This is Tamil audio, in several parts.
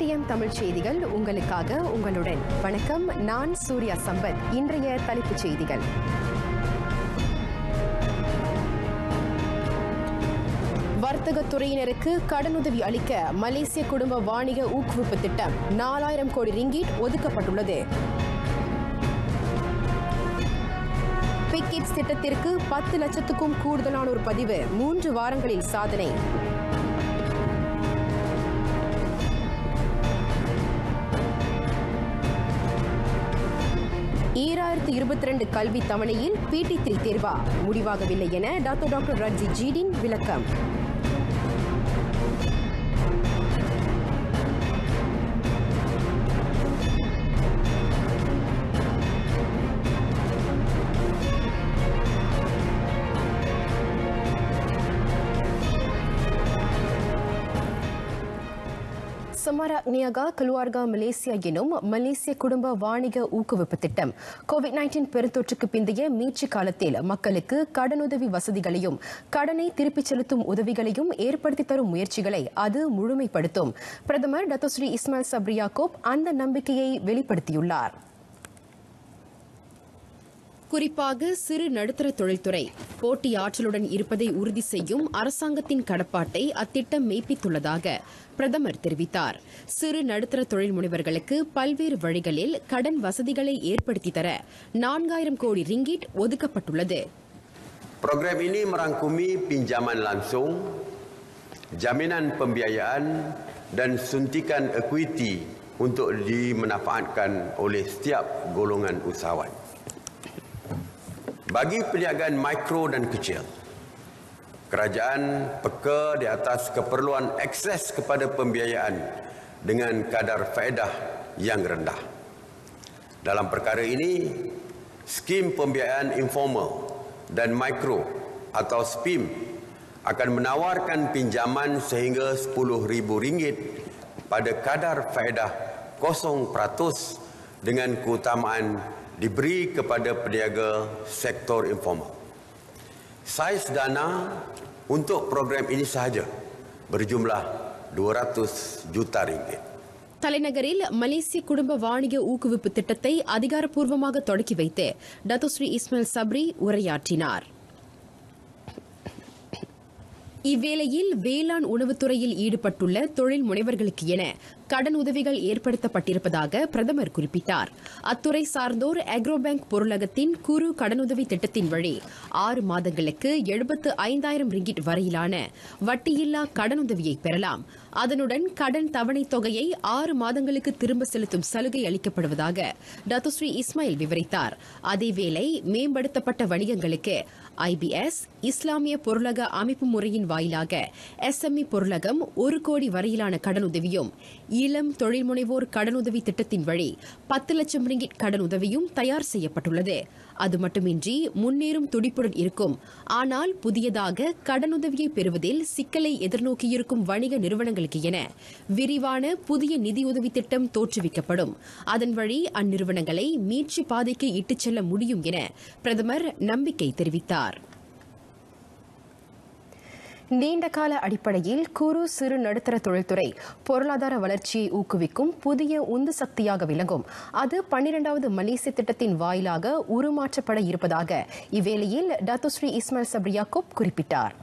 டிஎம் தமிழ் செய்திகள் உங்களுக்காக உங்களுடன் வணக்கம் நான் சூர்யா சம்பத் இன்றைய தலைப்புச் செய்திகள் வர்த்தகத் துறையினருக்கு கடனுதவி அளிக்க மலேசிய குடும்ப வாணிக ஊக்குவிப்பு திட்டம் நாலாயிரம் கோடி ரிங்கீட் ஒதுக்கப்பட்டுள்ளது பிக்கிட்ஸ் திட்டத்திற்கு பத்து லட்சத்துக்கும் கூடுதலானோர் பதிவு மூன்று வாரங்களில் சாதனை ஈராயிரத்து இருபத்தி ரெண்டு கல்வி தவணையில் பிடி த்ரீ தேர்வா முடிவாகவில்லை என டாக்டர் டாக்டர் ரட்ஜி ஜீடின் விளக்கம் சமரா நியகா கலுவார்கா மலேசியா எனும் மலேசிய குடும்ப வாணிக ஊக்குவிப்பு திட்டம் கோவிட் நைன்டீன் பெருந்தொற்றுக்கு பிந்தைய மீட்சி காலத்தில் மக்களுக்கு கடனுதவி வசதிகளையும் கடனை திருப்பிச் செலுத்தும் உதவிகளையும் ஏற்படுத்தி தரும் முயற்சிகளை அது முழுமைப்படுத்தும் பிரதமர் டத்தோஸ்ரீ இஸ்மாயில் சப்ரியாக்கோப் அந்த நம்பிக்கையை வெளிப்படுத்தியுள்ளார் குறிப்பாக சிறு நடுத்தர தொழில்துறை போட்டி ஆற்றலுடன் இருப்பதை உறுதி செய்யும் அரசாங்கத்தின் கடப்பாட்டை அத்திட்டம் மெய்ப்பித்துள்ளதாக பிரதமர் தெரிவித்தார் சிறு நடுத்தர தொழில் முனைவர்களுக்கு பல்வேறு வழிகளில் கடன் வசதிகளை ஏற்படுத்தி தர நான்காயிரம் கோடி ரிங்கிட் ஒதுக்கப்பட்டுள்ளது Program ini merangkumi pinjaman langsung, jaminan pembiayaan dan suntikan ekuiti untuk dimanfaatkan oleh setiap golongan usahawan. Bagi perniagaan mikro dan kecil, kerajaan peka di atas keperluan akses kepada pembiayaan dengan kadar faedah yang rendah. Dalam perkara ini, skim pembiayaan informal dan mikro atau SPIM akan menawarkan pinjaman sehingga RM10,000 pada kadar faedah 0% dengan keutamaan diberi kepada peniaga sektor informal. Saiz dana untuk program ini sahaja berjumlah 200 juta ringgit. தலைநகரில் மலேசிய குடும்ப வாணிக ஊக்குவிப்பு திட்டத்தை அதிகாரப்பூர்வமாக தொடக்கி வைத்து டத்தோஸ்ரீ இஸ்மாயில் சப்ரி உரையாற்றினார் இவ்வேளையில் வேளாண் உணவுத்துறையில் ஈடுபட்டுள்ள தொழில் முனைவர்களுக்கு என கடன் உதவிகள் ஏற்படுத்தப்பட்டிருப்பதாக பிரதமர் குறிப்பிட்டார் அத்துறை சார்ந்தோர் அக்ரோ பேங்க் பொருளகத்தின் குறு கடனுதவி திட்டத்தின் வழி ஆறு மாதங்களுக்கு எழுபத்து ஐந்தாயிரம் ரிங்கிட் வரையிலான வட்டியில்லா கடனுதவியை பெறலாம் அதனுடன் கடன் தவணை தொகையை ஆறு மாதங்களுக்கு திரும்ப செலுத்தும் சலுகை அளிக்கப்படுவதாக டத்துஸ்ரீ இஸ்மாயில் விவரித்தார் அதேவேளை மேம்படுத்தப்பட்ட வணிகங்களுக்கு ஐபிஎஸ் இஸ்லாமிய பொருளக அமைப்பு முறையின் வாயிலாக எஸ்எம்இ பொருளகம் ஒரு கோடி வரையிலான கடனுதவியும் இளம் தொழில் முனைவோர் கடனுதவி திட்டத்தின் வழி பத்து லட்சம் ரிங்கிட் கடனுதவியும் தயார் செய்யப்பட்டுள்ளது அது மட்டுமின்றி முன்னேறும் துடிப்புடன் இருக்கும் ஆனால் புதியதாக கடனுதவியை பெறுவதில் சிக்கலை எதிர்நோக்கியிருக்கும் வணிக நிறுவனங்களுக்கு என விரிவான புதிய நிதியுதவி திட்டம் தோற்றுவிக்கப்படும் அதன் வழி அந்நிறுவனங்களை மீட்சி பாதைக்கு இட்டுச் செல்ல முடியும் என பிரதமர் நம்பிக்கை தெரிவித்தார் நீண்டகால அடிப்படையில் குறு சிறு நடுத்தர தொழில்துறை பொருளாதார வளர்ச்சியை ஊக்குவிக்கும் புதிய உந்து சக்தியாக விளங்கும் அது பன்னிரண்டாவது மலேசிய திட்டத்தின் வாயிலாக உருமாற்றப்பட இருப்பதாக இவ்வேளையில் டாத்துஸ்ரீ இஸ்மாயில் சப்ரியாக்கோப் குறிப்பிட்டார்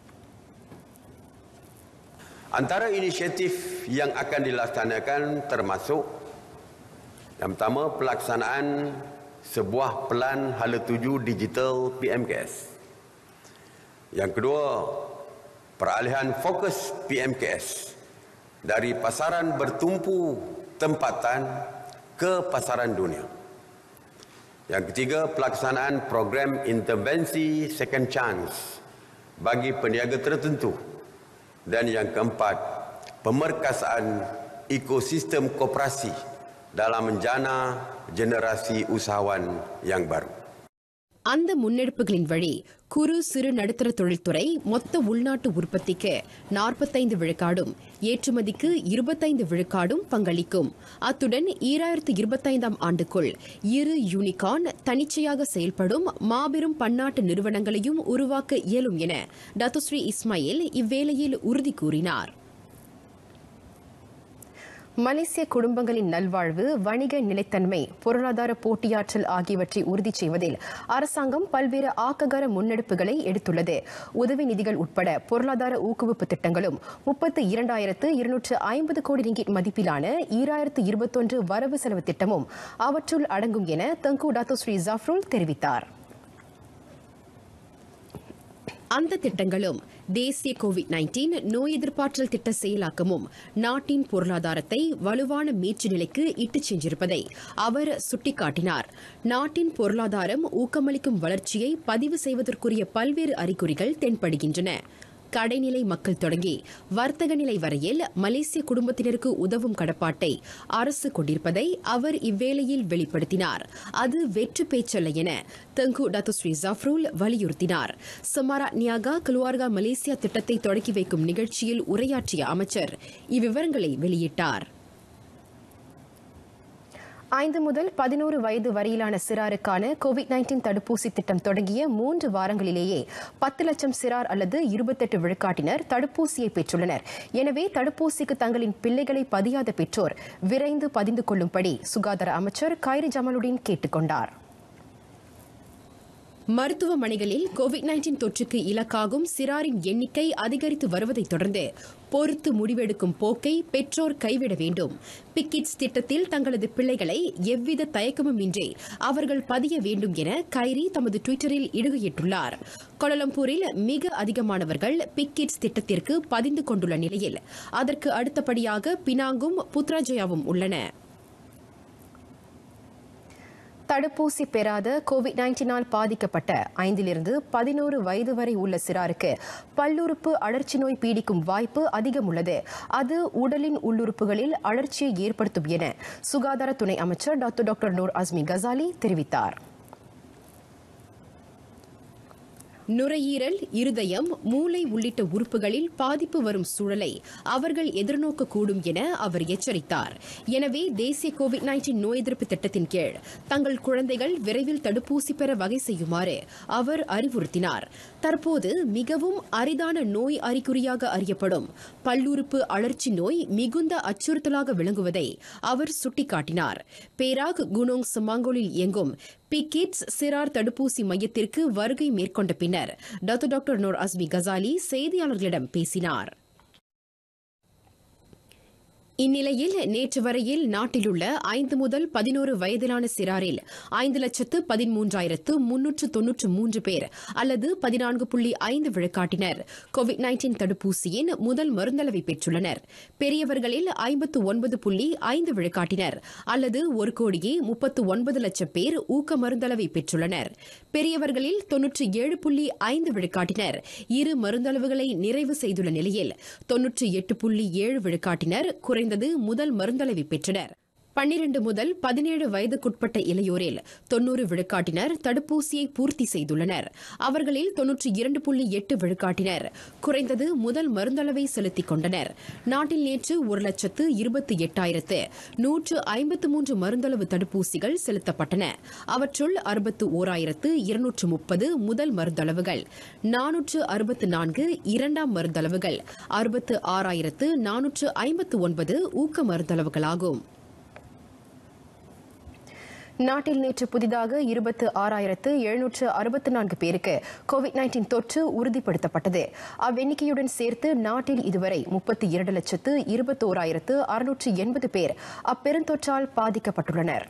Antara inisiatif yang akan dilaksanakan termasuk yang pertama pelaksanaan sebuah pelan hala tuju digital PMKS. Yang kedua, peralihan fokus PMKS dari pasaran bertumpu tempatan ke pasaran dunia. Yang ketiga, pelaksanaan program intervensi second chance bagi peniaga tertentu. Dan yang keempat, pemerkasaan ekosistem koperasi dalam menjana generasi usahawan yang baru. அந்த முன்னெடுப்புகளின் வழி குறு சிறு நடுத்தர தொழில்துறை மொத்த உள்நாட்டு உற்பத்திக்கு நாற்பத்தைந்து விழுக்காடும் ஏற்றுமதிக்கு இருபத்தைந்து விழுக்காடும் பங்களிக்கும் அத்துடன் ஈராயிரத்து இருபத்தைந்தாம் ஆண்டுக்குள் இரு யூனிகார்ன் தனிச்சையாக செயல்படும் மாபெரும் பன்னாட்டு நிறுவனங்களையும் உருவாக்க இயலும் என டத்துஸ்ரீ இஸ்மாயில் இவ்வேளையில் உறுதி கூறினார் மலேசிய குடும்பங்களின் நல்வாழ்வு வணிக நிலைத்தன்மை பொருளாதார போட்டியாற்றல் ஆகியவற்றை உறுதி செய்வதில் அரசாங்கம் பல்வேறு ஆக்ககர முன்னெடுப்புகளை எடுத்துள்ளது உதவி நிதிகள் உட்பட பொருளாதார ஊக்குவிப்பு திட்டங்களும் முப்பத்து இரண்டாயிரத்து இருநூற்று ஐம்பது கோடி ரிங்கிட் மதிப்பிலான ஈராயிரத்து இருபத்தொன்று வரவு செலவு திட்டமும் அவற்றுள் அடங்கும் என தங்கு டாத்தோ ஸ்ரீ ஜாஃப்ருல் தெரிவித்தார் அந்த திட்டங்களும் தேசிய கோவிட் நைன்டீன் நோய் எதிர்ப்பாற்றல் திட்ட செயலாக்கமும் நாட்டின் பொருளாதாரத்தை வலுவான மீட்சி நிலைக்கு இட்டுச் சென்றிருப்பதை அவர் சுட்டிக்காட்டினார் நாட்டின் பொருளாதாரம் ஊக்கமளிக்கும் வளர்ச்சியை பதிவு செய்வதற்குரிய பல்வேறு அறிகுறிகள் தென்படுகின்றன கடைநிலை மக்கள் தொடங்கி வர்த்தக நிலை வரையில் மலேசிய குடும்பத்தினருக்கு உதவும் கடப்பாட்டை அரசு கொண்டிருப்பதை அவர் இவ்வேளையில் வெளிப்படுத்தினார் அது வெற்று பேச்சல்ல என தங்கு டத்துஸ்ரீ ஜஃப்ரூல் வலியுறுத்தினார் சமாரா நியாகா கலுவார்கா மலேசியா திட்டத்தை தொடக்கி வைக்கும் நிகழ்ச்சியில் உரையாற்றிய அமைச்சர் இவ்விவரங்களை வெளியிட்டார் ஐந்து முதல் பதினோரு வயது வரையிலான சிறாருக்கான கோவிட் நைன்டீன் தடுப்பூசி திட்டம் தொடங்கிய மூன்று வாரங்களிலேயே பத்து லட்சம் சிறார் அல்லது இருபத்தெட்டு விழுக்காட்டினர் தடுப்பூசியை பெற்றுள்ளனர் எனவே தடுப்பூசிக்கு தங்களின் பிள்ளைகளை பதியாத பெற்றோர் விரைந்து பதிந்து கொள்ளும்படி சுகாதார அமைச்சர் கைரி ஜமாலுடீன் கேட்டுக் கொண்டார் மருத்துவமனைகளில் கோவிட் நைன்டீன் தொற்றுக்கு இலக்காகும் சிறாரின் எண்ணிக்கை அதிகரித்து வருவதைத் தொடர்ந்து பொறுத்து முடிவெடுக்கும் போக்கை பெற்றோர் கைவிட வேண்டும் பிக்கிட்ஸ் திட்டத்தில் தங்களது பிள்ளைகளை எவ்வித தயக்கமும் இன்றி அவர்கள் பதிய வேண்டும் என கைரி தமது டுவிட்டரில் இடுகையிட்டுள்ளார் கோலலம்பூரில் மிக அதிகமானவர்கள் பிக்கிட்ஸ் திட்டத்திற்கு பதிந்து கொண்டுள்ள நிலையில் அதற்கு அடுத்தபடியாக பினாங்கும் புத்ராஜயாவும் உள்ளன தடுப்பூசி பெறாத கோவிட் நைன்டீனால் பாதிக்கப்பட்ட ஐந்திலிருந்து பதினோரு வயது வரை உள்ள சிறாருக்கு பல்லுறுப்பு அழற்சி நோய் பீடிக்கும் வாய்ப்பு அதிகம் உள்ளது அது உடலின் உள்ளுறுப்புகளில் அழற்சியை ஏற்படுத்தும் என சுகாதார துணை அமைச்சர் doctor doctor Noor Azmi Ghazali தெரிவித்தார் நுரையீரல் இருதயம் மூளை உள்ளிட்ட உறுப்புகளில் பாதிப்பு வரும் சூழலை அவர்கள் எதிர்நோக்கக்கூடும் என அவர் எச்சரித்தார் எனவே தேசிய கோவிட் நைன்டீன் நோய் எதிர்ப்பு திட்டத்தின் கீழ் தங்கள் குழந்தைகள் விரைவில் தடுப்பூசி பெற வகை செய்யுமாறு அவர் அறிவுறுத்தினார் தற்போது மிகவும் அரிதான நோய் அறிகுறியாக அறியப்படும் பல்லுறுப்பு அழற்சி நோய் மிகுந்த அச்சுறுத்தலாக விளங்குவதை அவர் சுட்டிக்காட்டினார் பேராக் குனோங் சமாங்கோலில் இயங்கும் பிகிட்ஸ் சிறார் தடுப்பூசி மையத்திற்கு வருகை மேற்கொண்ட பின்னர் doctor doctor Noor Azmi Ghazali செய்தியாளர்களிடம் பேசினார் இந்நிலையில் நேற்று வரையில் நாட்டிலுள்ள ஐந்து முதல் பதினோரு வயதிலான சிறாரில் ஐந்து லட்சத்து பதிமூன்றாயிரத்து முன்னூற்று தொன்னூற்று மூன்று பேர் அல்லது பதினான்கு புள்ளி ஐந்து விழுக்காட்டினர் கோவிட் நைன்டீன் தடுப்பூசியின் முதல் மருந்தளவை பெற்றுள்ளனர் பெரியவர்களில் ஐம்பத்து ஒன்பது புள்ளி ஐந்து விழுக்காட்டினர் அல்லது ஒரு கோடியே முப்பத்து ஒன்பது லட்சம் பேர் ஊக்க மருந்தளவை பெற்றுள்ளனர் பெரியவர்களில் தொன்னூற்றி ஏழு புள்ளி ஐந்து விழுக்காட்டினர் இரு மருந்தளவுகளை நிறைவு செய்துள்ள நிலையில் தொன்னூற்றி எட்டு புள்ளி ஏழு விழுக்காட்டினர் குறைந்தது முதல் மருந்தளவை பெற்றனர் பன்னிரண்டு முதல் பதினேழு வயதுக்குட்பட்ட இளையோரில் தொன்னூறு விழுக்காட்டினர் தடுப்பூசியை பூர்த்தி செய்துள்ளனர் அவர்களில் தொன்னூற்றி இரண்டு புள்ளி எட்டு விழுக்காட்டினர் குறைந்தது முதல் மருந்தளவை செலுத்திக் கொண்டனர் நாட்டில் நேற்று ஒரு லட்சத்து இருபத்தி எட்டாயிரத்து நூற்று ஐம்பத்து மூன்று மருந்தளவு தடுப்பூசிகள் செலுத்தப்பட்டன அவற்றுள் அறுபத்து ஓராயிரத்து இருநூற்று முப்பது முதல் மருந்தளவுகள் நானூற்று அறுபத்து நான்கு இரண்டாம் மருந்தளவுகள் அறுபத்து ஆறாயிரத்து நானூற்று ஐம்பத்து ஒன்பது ஊக்க மருந்தளவுகளாகும் நாட்டில் நேற்று புதிதாக இருபத்து ஆறாயிரத்து எழுநூற்று அறுபத்து நான்கு பேருக்கு கோவிட் நைன்டீன் தொற்று உறுதிப்படுத்தப்பட்டது அவ்வெண்ணிக்கையுடன் சேர்த்து நாட்டில் இதுவரை முப்பத்தி இரண்டு லட்சத்து இருபத்தோராயிரத்து அறுநூற்று எண்பது பேர் அப்பெருந்தொற்றால் பாதிக்கப்பட்டுள்ளனர்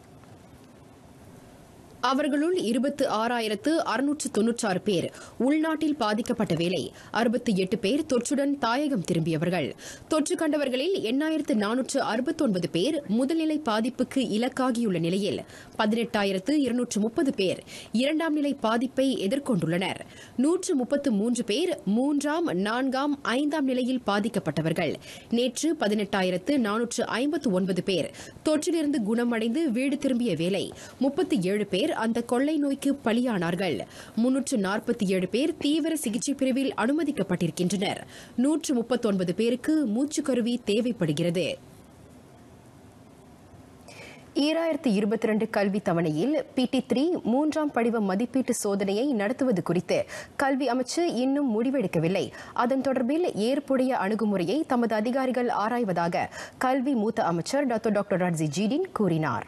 அவர்களுள் இருபத்து ஆறாயிரத்து அறுநூற்று தொன்னூற்றாறு பேர் உள்நாட்டில் பாதிக்கப்பட்ட வேளை அறுபத்தி எட்டு பேர் தொற்றுடன் தாயகம் திரும்பியவர்கள் தொற்று கண்டவர்களில் எண்ணாயிரத்து நானூற்று அறுபத்தொன்பது பேர் முதல்நிலை பாதிப்புக்கு இலக்காகியுள்ள நிலையில் பதினெட்டாயிரத்து இருநூற்று முப்பது பேர் இரண்டாம் நிலை பாதிப்பை எதிர்கொண்டுள்ளனர் நூற்று முப்பத்து மூன்று பேர் மூன்றாம் நான்காம் ஐந்தாம் நிலையில் பாதிக்கப்பட்டவர்கள் நேற்று பதினெட்டாயிரத்து நானூற்று ஐம்பத்து ஒன்பது பேர் தொற்றிலிருந்து குணமடைந்து வீடு திரும்பிய வேளை முப்பத்தி ஏழு பேர் அந்த கொள்ளை நோய்க்கு பலியானார்கள் முன்னூற்று நாற்பத்தி ஏழு பேர் தீவிர சிகிச்சை பிரிவில் அனுமதிக்கப்பட்டிருக்கின்றனர் நூற்று முப்பத்தொன்பது பேருக்கு மூச்சுக்கருவி தேவைப்படுகிறது ஈராயிரத்தி இருபத்தி ரெண்டு கல்வி தவணையில் பிடி த்ரீ மூன்றாம் படிவ மதிப்பீட்டு சோதனையை நடத்துவது குறித்து கல்வி அமைச்சு இன்னும் முடிவெடுக்கவில்லை அதன் தொடர்பில் ஏற்புடைய அணுகுமுறையை தமது அதிகாரிகள் ஆராய்வதாக கல்வி மூத்த அமைச்சர் டாக்டர் டாக்டர் ரட்சி ஜீடின் கூறினார்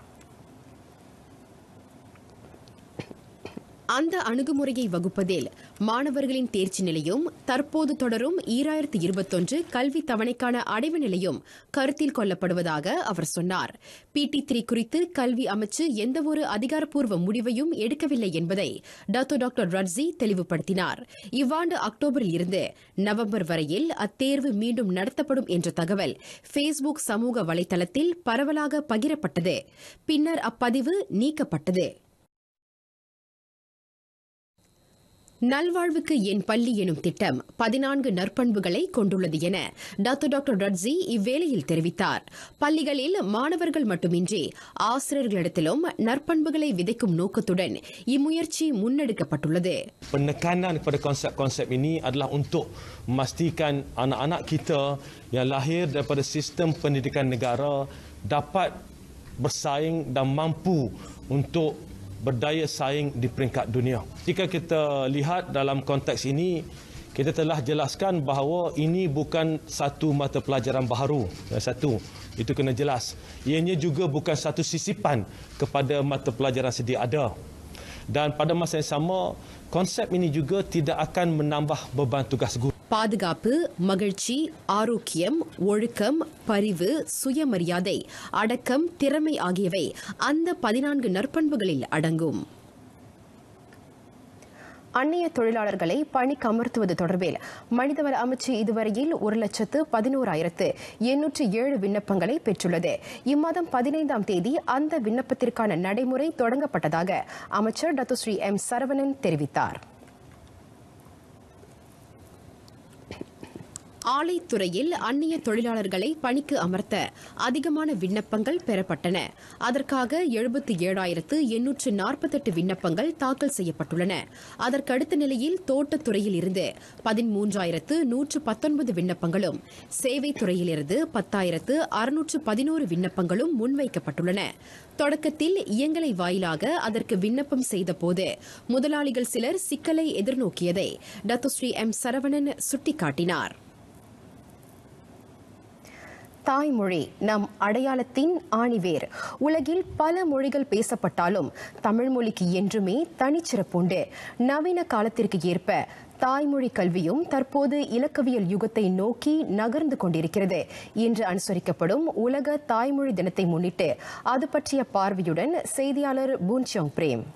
அந்த அணுகுமுறையை வகுப்பதில் மாணவர்களின் தேர்ச்சி நிலையும் தற்போது தொடரும் ஈராயிரத்தி இருபத்தொன்று கல்வி தவணைக்கான அடைவு நிலையும் கருத்தில் கொள்ளப்படுவதாக அவர் சொன்னார் பிடி த்ரீ குறித்து கல்வி அமைச்சு எந்தவொரு அதிகாரப்பூர்வ முடிவையும் எடுக்கவில்லை என்பதை டாக்டர் டாக்டர் ரட்ஸி தெளிவுபடுத்தினார் இவ்வாண்டு அக்டோபரில் இருந்து நவம்பர் வரையில் அத்தேர்வு மீண்டும் நடத்தப்படும் என்ற தகவல் ஃபேஸ்புக் சமூக வலைதளத்தில் பரவலாக பகிரப்பட்டது பின்னர் அப்பதிவு நீக்கப்பட்டது நல்வாழ்வுக்கு என் பள்ளி எனும் திட்டம் பதினான்கு நற்பண்புகளை கொண்டுள்ளது என டாக்டர் டாக்டர் ரட்ஸி இவ்வேளையில் தெரிவித்தார் பள்ளிகளில் மாணவர்கள் மட்டுமின்றி ஆசிரியர்களிடத்திலும் நற்பண்புகளை விதைக்கும் நோக்கத்துடன் இம்முயற்சி முன்னெடுக்கப்பட்டுள்ளது penekanan kepada konsep-konsep ini adalah untuk memastikan anak-anak kita yang lahir daripada sistem pendidikan negara dapat bersaing dan mampu untuk berdaya saing di peringkat dunia. Jika kita lihat dalam konteks ini, kita telah jelaskan bahawa ini bukan satu mata pelajaran baharu. Ya, Satu, itu kena jelas. Ianya juga bukan satu sisipan kepada mata pelajaran sedia ada. Dan pada masa yang sama, konsep ini juga tidak akan menambah beban tugas guru. பாதுகாப்பு மகிழ்ச்சி ஆரோக்கியம் ஒழுக்கம் பரிவு சுயமரியாதை அடக்கம் திறமை ஆகியவை அந்த பதினான்கு நற்பண்புகளில் அடங்கும் அந்நிய தொழிலாளர்களை பணிக்கு அமர்த்துவது தொடர்பில் மனிதவள அமைச்சு இதுவரையில் ஒரு லட்சத்து பதினோராயிரத்து எண்ணூற்று ஏழு விண்ணப்பங்களை பெற்றுள்ளது இம்மாதம் பதினைந்தாம் தேதி அந்த விண்ணப்பத்திற்கான நடைமுறை தொடங்கப்பட்டதாக அமைச்சர் டாக்டர் ஸ்ரீ எம் சரவணன் தெரிவித்தார் ஆலைத்துறையில் அந்நிய தொழிலாளர்களை பணிக்கு அமர்த்த அதிகமான விண்ணப்பங்கள் பெறப்பட்டன அதற்காக எழுபத்தி ஏழாயிரத்து எண்ணூற்று நாற்பத்தெட்டு விண்ணப்பங்கள் தாக்கல் செய்யப்பட்டுள்ளன அதற்கடுத்த நிலையில் தோட்டத்துறையில் இருந்து பதிமூன்றாயிரத்து நூற்று பத்தொன்பது விண்ணப்பங்களும் சேவைத் துறையிலிருந்து பத்தாயிரத்து அறுநூற்று பதினோரு விண்ணப்பங்களும் முன்வைக்கப்பட்டுள்ளன தொடக்கத்தில் இயங்கலை வாயிலாக அதற்கு விண்ணப்பம் செய்தபோது முதலாளிகள் சிலர் சிக்கலை எதிர்நோக்கியதை டாக்டர் ஸ்ரீ எம் சரவணன் சுட்டிக்காட்டினார் தாய்மொழி நம் அடையாளத்தின் ஆணிவேர் உலகில் பல மொழிகள் பேசப்பட்டாலும் தமிழ் மொழிக்கு என்றுமே தனிச்சிறப்புண்டு நவீன காலத்திற்கு ஏற்ப தாய்மொழி கல்வியும் தற்போது இலக்கவியல் யுகத்தை நோக்கி நகர்ந்து கொண்டிருக்கிறது இன்று அனுசரிக்கப்படும் உலக தாய்மொழி தினத்தை முன்னிட்டு அது பற்றிய பார்வையுடன் செய்தியாளர் பூன்சியோங் பிரேம்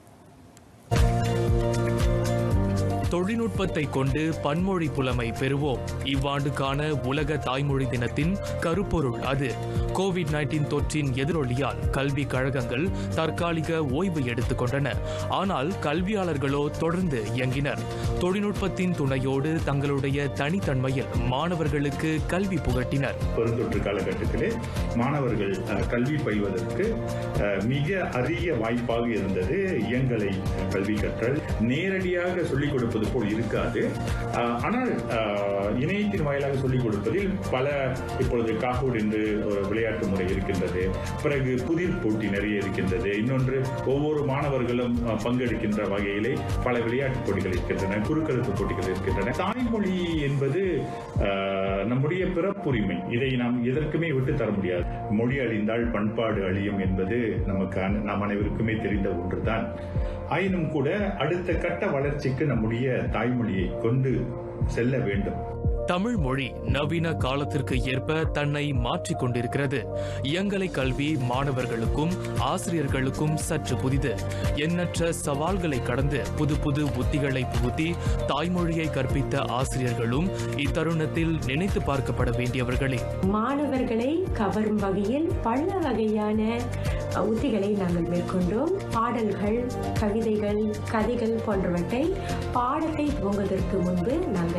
தொழில்நுட்பத்தை கொண்டு பன்மொழி புலமை பெறுவோம் இவ்வாண்டுக்கான உலக தாய்மொழி தினத்தின் கருப்பொருள் அது கோவிட் நைன்டீன் தொற்றின் எதிரொலியால் கல்வி கழகங்கள் தற்காலிக ஓய்வு எடுத்துக் கொண்டன ஆனால் கல்வியாளர்களோ தொடர்ந்து இயங்கினர் தொழில்நுட்பத்தின் துணையோடு தங்களுடைய தனித்தன்மையில் மாணவர்களுக்கு கல்வி புகட்டினர் பெருந்தொற்று காலகட்டத்திலே மாணவர்கள் அஹ், கல்வி பயில்வதற்கு அஹ், மிக அரிய வாய்ப்பாக இருந்தது இயங்கலை கல்வி கற்றல் நேரடியாக சொல்லிக் கொடுப்பது போல் இருக்காது அஹ், ஆனால் அஹ், இணையத்தின் வாயிலாக சொல்லிக் கொடுப்பதில் பல இப்பொழுது காகூட் என்று ஒரு விளையாட்டு முறை இருக்கின்றது பிறகு புதிர் போட்டி நிறைய இருக்கின்றது இன்னொன்று ஒவ்வொரு மாணவர்களும் அஹ், பங்கெடுக்கின்ற வகையிலே பல விளையாட்டுப் போட்டிகள் இருக்கின்றன குறுக்கெழுத்து போட்டிகள் இருக்கின்றன தாய்மொழி என்பது அஹ், நம்முடைய பிறப்புரிமை இதை நாம் எதற்குமே விட்டு தர முடியாது மொழி அழிந்தால் பண்பாடு அழியும் என்பது நமக்கு அன- நாம் அனைவருக்குமே தெரிந்த ஒன்றுதான் ஆயினும் கூட அடுத்த கட்ட வளர்ச்சிக்கு நம்முடைய தாய்மொழியை கொண்டு செல்ல வேண்டும் தமிழ் மொழி நவீன காலத்திற்கு ஏற்ப தன்னை மாற்றிக் கொண்டிருக்கிறது இயங்கலை கல்வி மாணவர்களுக்கும் ஆசிரியர்களுக்கும் சற்று புதிது எண்ணற்ற சவால்களை கடந்து புது புது உத்திகளை புகுத்தி தாய்மொழியை கற்பித்த ஆசிரியர்களும் இத்தருணத்தில் நினைத்து பார்க்கப்பட வேண்டியவர்களே மாணவர்களை கவரும் வகையில் பல வகையான அஹ், உத்திகளை நாங்கள் மேற்கொண்டோம் பாடல்கள் கவிதைகள் கதைகள் போன்றவற்றை பாடத்தை துவங்குவதற்கு முன்பு நாங்கள் இணைத்தோம்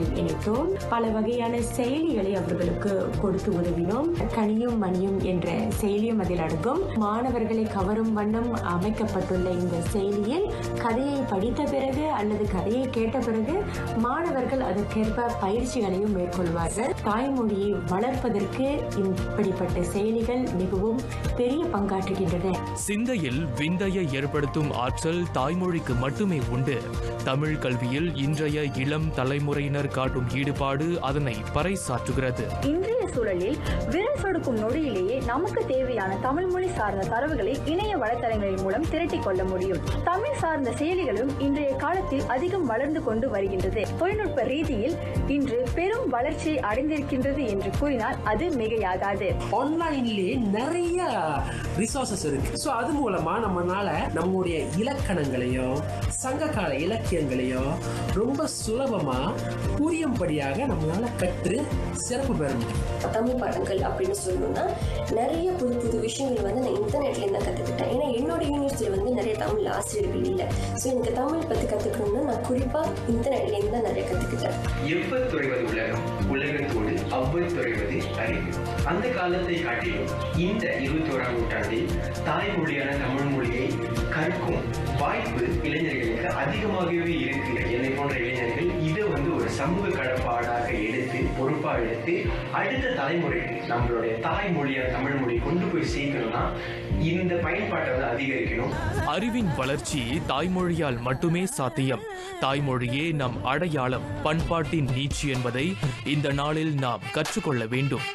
பார்த்தோம் பல வகையான செயலிகளை அவர்களுக்கு கொடுத்து உதவினோம் கனியும் மணியும் என்ற செயலியும் அதில் அடங்கும் மாணவர்களை கவரும் வண்ணம் அமைக்கப்பட்டுள்ள இந்த செயலியில் கதையை படித்த பிறகு அல்லது கதையை கேட்ட பிறகு மாணவர்கள் அதற்கேற்ப பயிற்சிகளையும் மேற்கொள்வார்கள் தாய்மொழியை வளர்ப்பதற்கு இப்படிப்பட்ட செயலிகள் மிகவும் பெரிய பங்காற்றுகின்றன சிந்தையில் விந்தையை ஏற்படுத்தும் ஆற்றல் தாய்மொழிக்கு மட்டுமே உண்டு தமிழ் கல்வியில் இன்றைய இளம் தலைமுறையினர் காட்டும் ஈடுபாடு அதனை பறைசாற்றுகிறது இன்றைய சூழலில் விரல் சொடுக்கும் நொடியிலேயே நமக்கு தேவையான தமிழ் மொழி சார்ந்த தரவுகளை இணைய வலைத்தளங்களின் மூலம் திரட்டிக் கொள்ள முடியும் தமிழ் சார்ந்த செயலிகளும் இன்றைய காலத்தில் அதிகம் வளர்ந்து கொண்டு வருகின்றது தொழில்நுட்ப ரீதியில் இன்று பெரும் வளர்ச்சியை அடைந்திருக்கின்றது என்று கூறினால் அது மிகையாகாது ஆன்லைன்லயே நிறைய ரிசோர்சஸ் இருக்கு ஸோ அது மூலமா நம்மனால நம்முடைய இலக்கணங்களையோ சங்ககால இலக்கியங்களையோ ரொம்ப சுலபமா புரியும்படியாக நம்மளால கற்று சிறப்பு பெற முடியும் தமிழ் பாடங்கள் அப்படின்னு சொல்லணும்னா நிறைய புது புது விஷயங்கள் வந்து நான் இன்டர்நெட்லேருந்து தான் கற்றுக்கிட்டேன் ஏன்னா என்னோட யூனிவர்சிட்டியில் வந்து நிறைய தமிழ் ஆசிரியர்கள் இல்லை ஸோ எனக்கு தமிழ் பற்றி கற்றுக்கணும்னா நான் குறிப்பாக இன்டர்நெட்லேருந்து தான் நிறைய கற்றுக்கிட்டேன் எவ்வளவு துறைவது உலகம் உலகத்தோடு அவ்வளவு துறைவது அறிவு அந்த காலத்தை காட்டிலும் இந்த இருபத்தி ஓராம் நூற்றாண்டில் தாய்மொழியான தமிழ் மொழியை கற்கும் வாய்ப்பு இளைஞர்களுக்கு அதிகமாகவே இருக்கு என்னை போன்ற இளைஞர்கள் இதை வந்து ஒரு சமூக கடப்பாடாக எடுத்து பொறுப்பாக எடுத்து அடுத்த தலைமுறைக்கு நம்மளுடைய தாய்மொழியான தமிழ் மொழி கொண்டு போய் சேர்க்கணும்னா இந்த பயன்பாட்டை வந்து அதிகரிக்கணும் அறிவின் வளர்ச்சி தாய்மொழியால் மட்டுமே சாத்தியம் தாய்மொழியே நம் அடையாளம் பண்பாட்டின் நீட்சி என்பதை இந்த நாளில் நாம் கற்றுக்கொள்ள வேண்டும்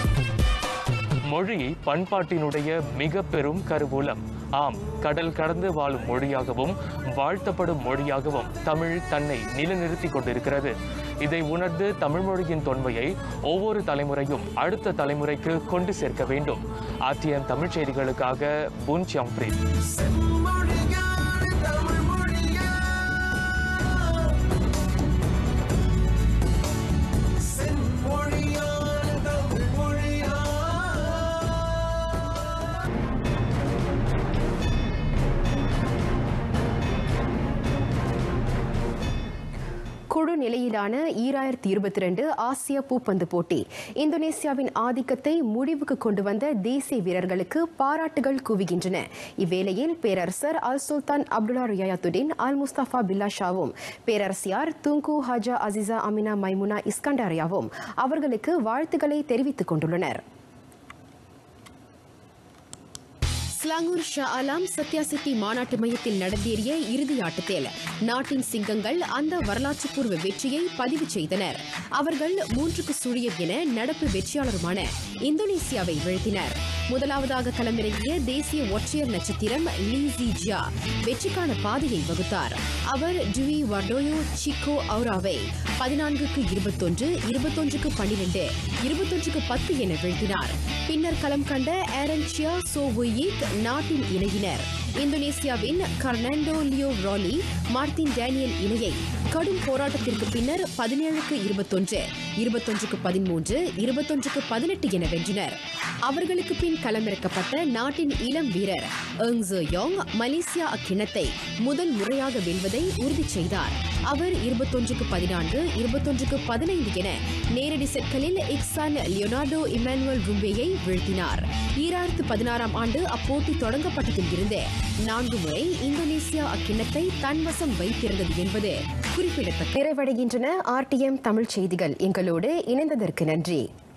மொழி பண்பாட்டினுடைய மிக பெரும் கருவூலம் ஆம் கடல் கடந்து வாழும் மொழியாகவும் வாழ்த்தப்படும் மொழியாகவும் தமிழ் தன்னை நிலைநிறுத்திக் கொண்டிருக்கிறது இதை உணர்ந்து தமிழ் மொழியின் தொன்மையை ஒவ்வொரு தலைமுறையும் அடுத்த தலைமுறைக்கு கொண்டு சேர்க்க வேண்டும் ஆர்டிஎன் தமிழ் செய்திகளுக்காக புன் சியாங்பிரீத் குழு நிலையிலான ஈராயிரத்தி இருபத்தி ரெண்டு ஆசிய பூப்பந்து போட்டி இந்தோனேசியாவின் ஆதிக்கத்தை முடிவுக்கு கொண்டு வந்த தேசிய வீரர்களுக்கு பாராட்டுகள் குவிகின்றன இவ்வேளையில் பேரரசர் அல் சுல்தான் அப்துல்லா ரியாயத்துடின் அல் முஸ்தபா பில்லா ஷாவும் பேரரசியார் Tengku Hajah Azizah Aminah Maimunah இஸ்கண்டாரியாவும் அவர்களுக்கு வாழ்த்துக்களை தெரிவித்துக் கொண்டுள்ளனர் Selangor Shah Alam Setia City மாநாட்டு மையத்தில் நடந்தேறிய இறுதி ஆட்டத்தில் நாட்டின் சிங்கங்கள் அந்த வரலாற்று பூர்வ வெற்றியை பதிவு செய்தனர் அவர்கள் மூன்றுக்கு சுழியம் என நடப்பு வெற்றியாளருமான இந்தோனேசியாவை வீழ்த்தினர் முதலாவதாக களமிறங்கிய தேசிய ஒற்றையர் நட்சத்திரம் லீ ஜியா வெற்றிக்கான பாதையை வகுத்தார் அவர் டுவி வர்டோயோ சிக்கோ அவுராவை பதினான்குக்கு இருபத்தொன்று இருபத்தொன்றுக்கு பன்னிரண்டு இருபத்தொன்றுக்கு பத்து என வீழ்த்தினார் பின்னர் களம் கண்ட ஏரன்சியா சோவுயிக் நாட்டின் இணையினர் இந்தோனேசியாவின் Carnando Leo Rolly Marthin Daniel இணையை கடும் போராட்டத்திற்கு பின்னர் பதினேழுக்கு இருபத்தொன்று இருபத்தொன்றுக்கு பதிமூன்று இருபத்தொன்றுக்கு பதினெட்டு என வென்றனர் அவர்களுக்கு பின் களமிறக்கப்பட்ட நாட்டின் இளம் வீரர் எங் யோங் மலேசியா அக்கிணத்தை முதல் முறையாக வெல்வதை உறுதி செய்தார் அவர் இருபத்தொன்றுக்கு பதினான்கு இருபத்தொன்றுக்கு பதினைந்து என நேரடி செட்களில் இக்சான் லியோனார்டோ இமானுவல் ரும்பேயை வீழ்த்தினார் ஈராயிரத்து பதினாறாம் ஆண்டு அப்போட்டி தொடங்கப்பட்டதில் இருந்து நான்கு முறை இந்தோனேசியா அக்கிண்ணத்தை தன்வசம் வைத்திருந்தது என்பது குறிப்பிடத்தக்க நிறைவடைகின்றன ஆர்டிஎம் தமிழ் செய்திகள் எங்களோடு இணைந்ததற்கு நன்றி